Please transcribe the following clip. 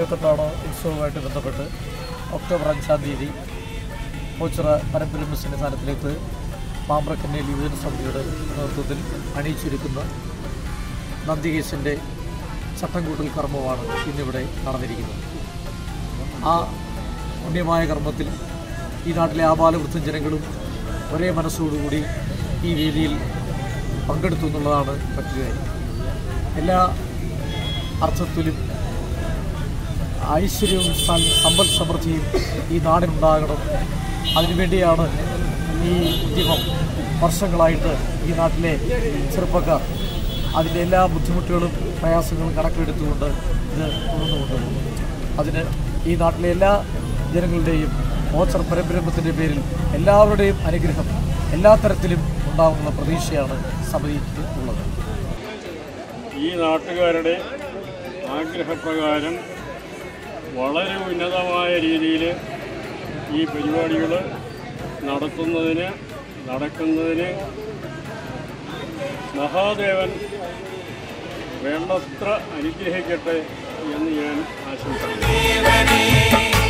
ഇരുപത്തെട്ടാണ് ഉത്സവവുമായിട്ട് ബന്ധപ്പെട്ട് ഒക്ടോബർ അഞ്ചാം തീയതി ഓച്ചിറ പരമ്പരമ്പ സന്നിധാനത്തിലേക്ക് മാമ്പ്രക്കന്നേൽ യുവജന സമിതിയുടെ നേതൃത്വത്തിൽ അണിയിച്ചൊരുക്കുന്ന നന്ദികേശൻ്റെ ചട്ടം കൂട്ടൽ കർമ്മമാണ് ഇന്നിവിടെ നടന്നിരിക്കുന്നത് ആ പുണ്യമായ കർമ്മത്തിൽ ഈ നാട്ടിലെ ആബാലവൃദ്ധം ജനങ്ങളും ഒരേ മനസ്സോടുകൂടി ഈ വേദിയിൽ പങ്കെടുത്തു എന്നുള്ളതാണ് മറ്റൊരു കാര്യം എല്ലാ അർത്ഥത്തിലും ഐശ്വര്യവും സ- സമ്പൽ സമൃദ്ധിയും ഈ നാടിനുണ്ടാകണം അതിനുവേണ്ടിയാണ് ഈ ഉദ്യമം വർഷങ്ങളായിട്ട് ഈ നാട്ടിലെ ചെറുപ്പക്കാർ അതിൻ്റെ എല്ലാ ബുദ്ധിമുട്ടുകളും പ്രയാസങ്ങളും കണക്കിലെടുത്തുകൊണ്ട് ഇത് തുടർന്നു കൊണ്ടുപോകുന്നു അതിന് ഈ നാട്ടിലെ എല്ലാ ജനങ്ങളുടെയും ഓച്ചർ പരബ്രഹ്മത്തിൻ്റെ പേരിൽ എല്ലാവരുടെയും അനുഗ്രഹം എല്ലാ തരത്തിലും ഉണ്ടാകുന്ന പ്രതീക്ഷയാണ് സമിതിക്ക് ഉള്ളത് ഈ നാട്ടുകാരുടെ ആഗ്രഹപ്രകാരം വളരെ ഉന്നതമായ രീതിയിൽ ഈ പരിപാടികൾ നടത്തുന്നതിന് നടക്കുന്നതിന് മഹാദേവൻ വേണ്ടത്ര അനുഗ്രഹിക്കട്ടെ എന്ന് ഞാൻ ആശംസിക്കുന്നു